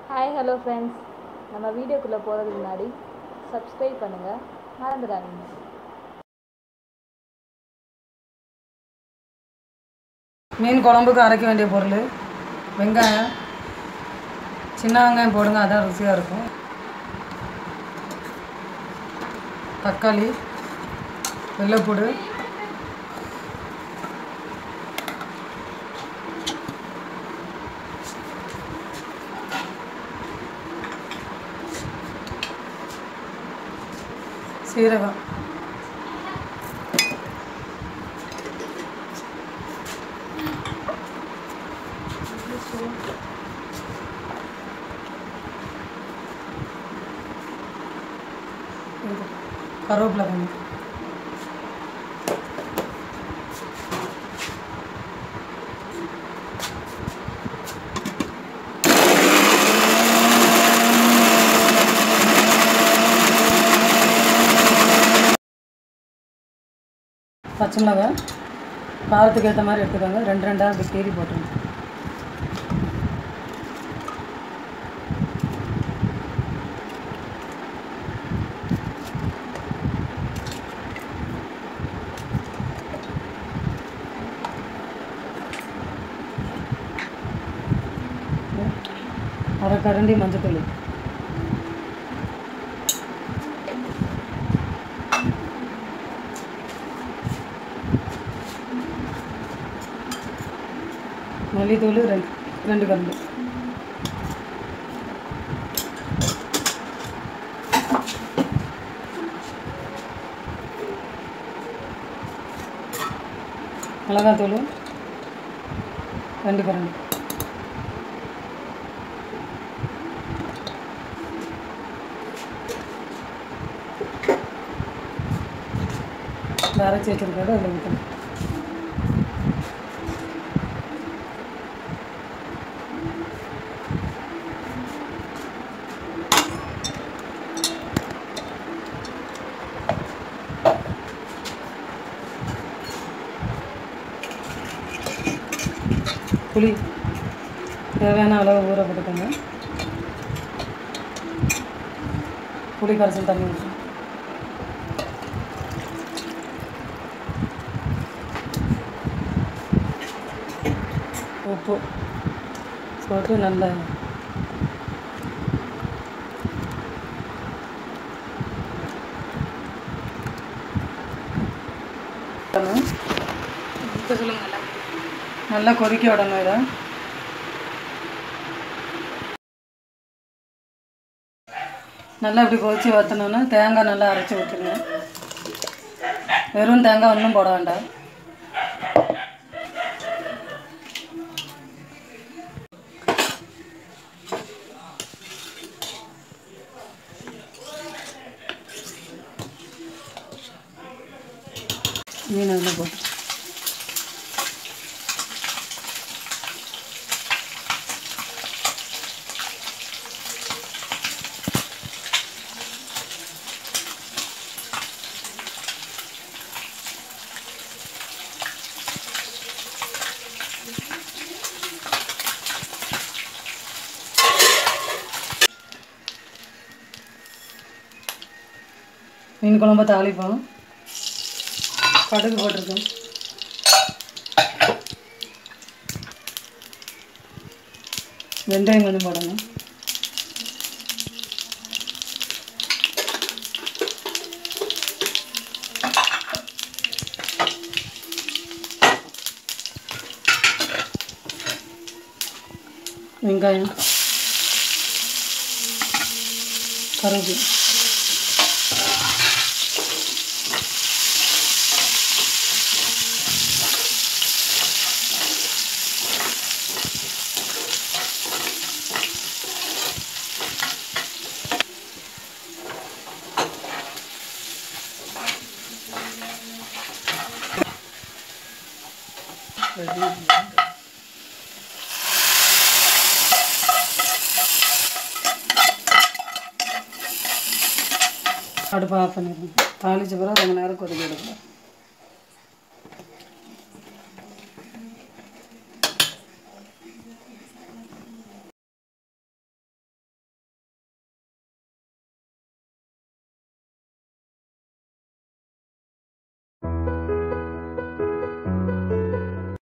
hi hello friends நம்ம வீடியோக்குள்ளே போகிறதுக்கு முன்னாடி சப்ஸ்கிரைப் பண்ணுங்கள் மறந்துடாதீங்க மீன் குழம்புக்கு அரைக்க வேண்டிய பொருள் வெங்காயம் சின்ன வெங்காயம் போடுங்க அதான் ருசியாக இருக்கும் தக்காளி வெள்ளைப்பூடு சீரகம் இது, கருவேப்பிலை கொஞ்சம் பச்சை மிளகாய் காரத்துக்கு ஏற்ற மாதிரி எடுத்துக்கோங்க ரெண்டு ரெண்டாக அப்படி கீறி போட்டுருங்க அரை கரண்டி மஞ்சத்தூள் மல்லித்தூள் ரெண்டு ரெண்டு கரண்டி மிளகாத்தூள் ரெண்டு கரண்டி இந்த அரைச்சி வச்சிருக்கிறது அதில் ஊற்றணும் புளி தேவையான அளவு ஊற போட்டுக்கோங்க புளி கரைசல் தண்ணி ஊற்றணும் உப்பு போட்டு நல்லா நல்லா கொதிக்க விடணும் இதை நல்லா இப்படி கொதிச்சு வற்றணுன்னா தேங்காய் நல்லா அரைச்சி ஊற்றுங்க வெறும் தேங்காய் ஒன்றும் போட வேண்டாம் மீன் அதில் போட்டு மீன் குழம்பு தாளிப்போம் கடுகு போட்டிருக்கோம் வெந்தயம் கொஞ்சம் போடணும் வெங்காயம் கருவேப்பிலை அடுப்பு ஆஃப் பண்ணிடுங்க தாளிச்ச பிறகு ரொம்ப நேரம் கொதிக்க விடுங்க